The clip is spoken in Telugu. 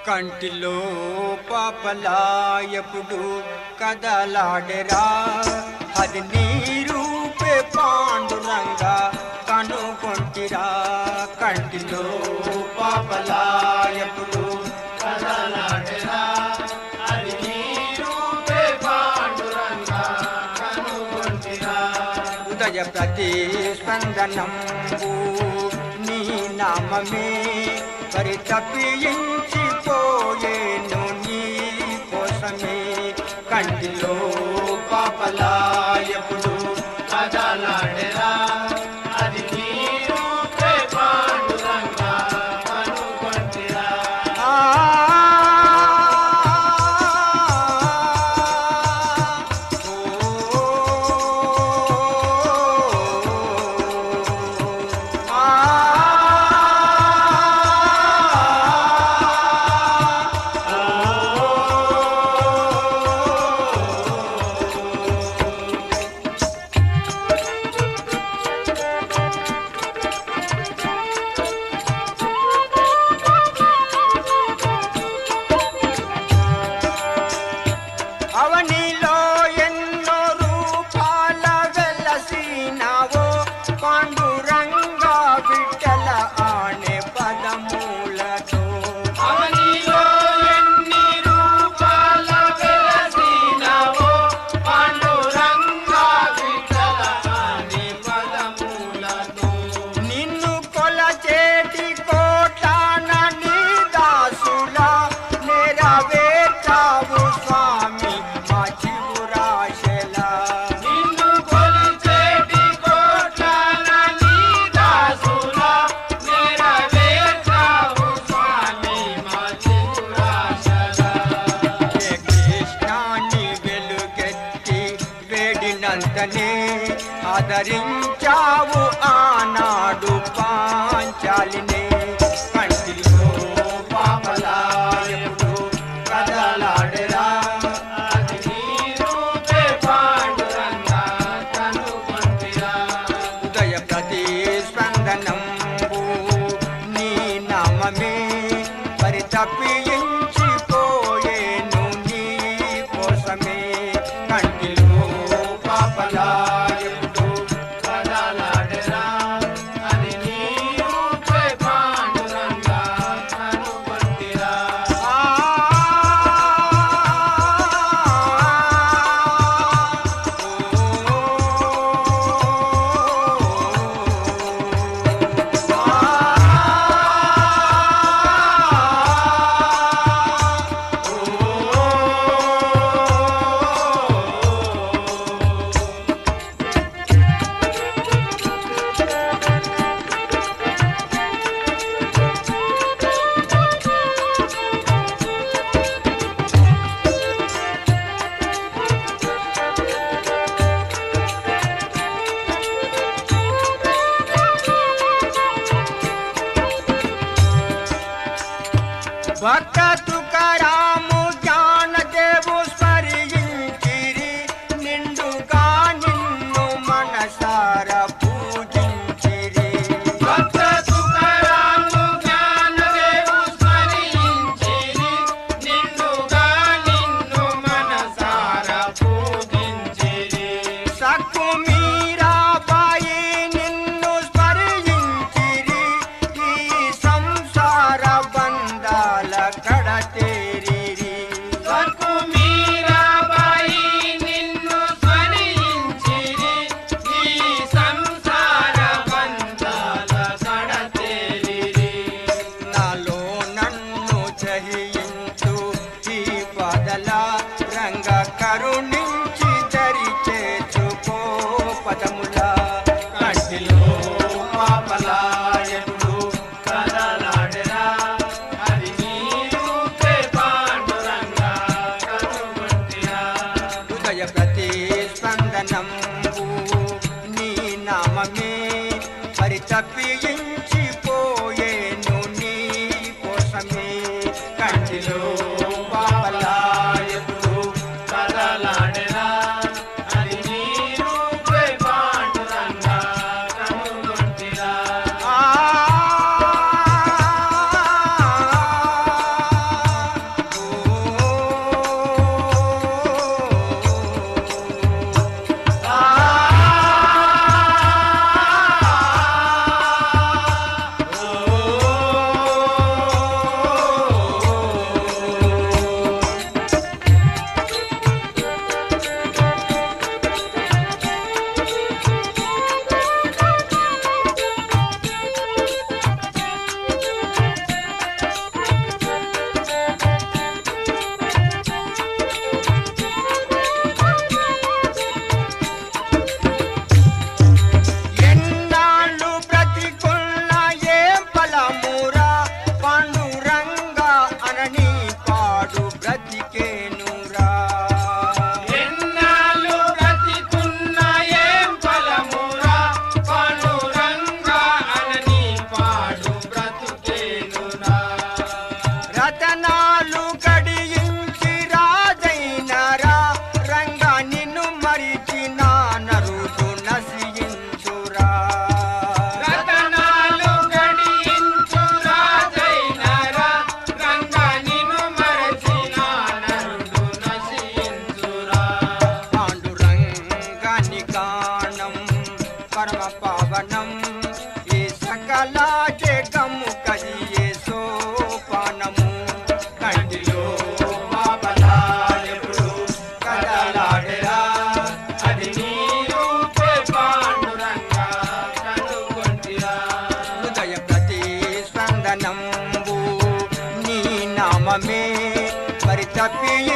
కంటిలో పాపలాయపుడు కదలాడెరా అది నీ రూపే పాండురంగా కనుగొంటిరా కంటిలో పాపలాయపుడు కదలాడెరా అది నీ రూపే పాండురంగా కనుగొంటిరా ఉదయ ప్రతిస్పందనంబు నీ నామమే పరితపించిపోయేను నీ కోసమే కంటిలో పాపలాయపుడు కదలాడెరా అది నీ రూపే పాండురంగా కనుగొంటిరా అవనిలో ఎన్నో రూపాల వెలసినావో పాండురంగా విఠల ఆనే పదమూలతో అవనిలో ఎన్ని రూపాల వెలసినావో పాండురంగా విఠల ఆనే పదమూలతో నిన్ను కొలచేటి కోటాన నీ దాసులా నెరవేర్చావు స్వామి మా చివురాశలా నిన్ను కొలిచేటి కోటాన నీ దాసులా నెరవేర్చావు స్వామి మా చివురాశలా ఏ కృష్ణాన్ని వెలుగెత్తి వేడినంతనే ఆదరించావు ఆనాడు పాంచాలినే కంటిలో పాపలాయపుడు కదలాడెరా అది నీ రూపే పాండురంగా కనుగొంటిరా ఉదయ ప్రతిస్పందనంబు నీ నామమే మరి తప్పించిపోయేను నీ కోసమే కంటిలో పాపలాయపుడు కదలాడెరా అది నీ రూపే పాండురంగా కనుగొంటిరా భక్త తుకారాము జ్ఞానదేవు స్మరించిరి నిండుగా నిన్ను మనసార పూజించిరి భక్త తుకారాము జ్ఞానదేవు స్మరించిరి నిండుగా నిన్ను మనసార పూజించిరి సక్కు మీరాబాయి నిన్ను స్మరించిరి ఈ సంసార బంధాల కడతేరిరి సక్కు మీరాబాయి నిన్ను స్మరించిరి ఈ సంసార బంధాల కడతేరిరి నాలో నన్ను చహించు ఈ పదల రంగ కరుణించి దరి చేర్చుకో పదముల కంటిలో పాపలాయకుడు కదలాడెరా అది నీ రూపే పాండురంగా కనుగొంటిరా హృదయ ప్రతిస్పందనంబు నీ నామమే మరి తప్పించిపోయేను నీ కోసమే కంటిలో పాపలాయకుడు కదలాడెరా అది నీ రూపే పాండురంగా కనుగొంటిరా ఆ తప్పి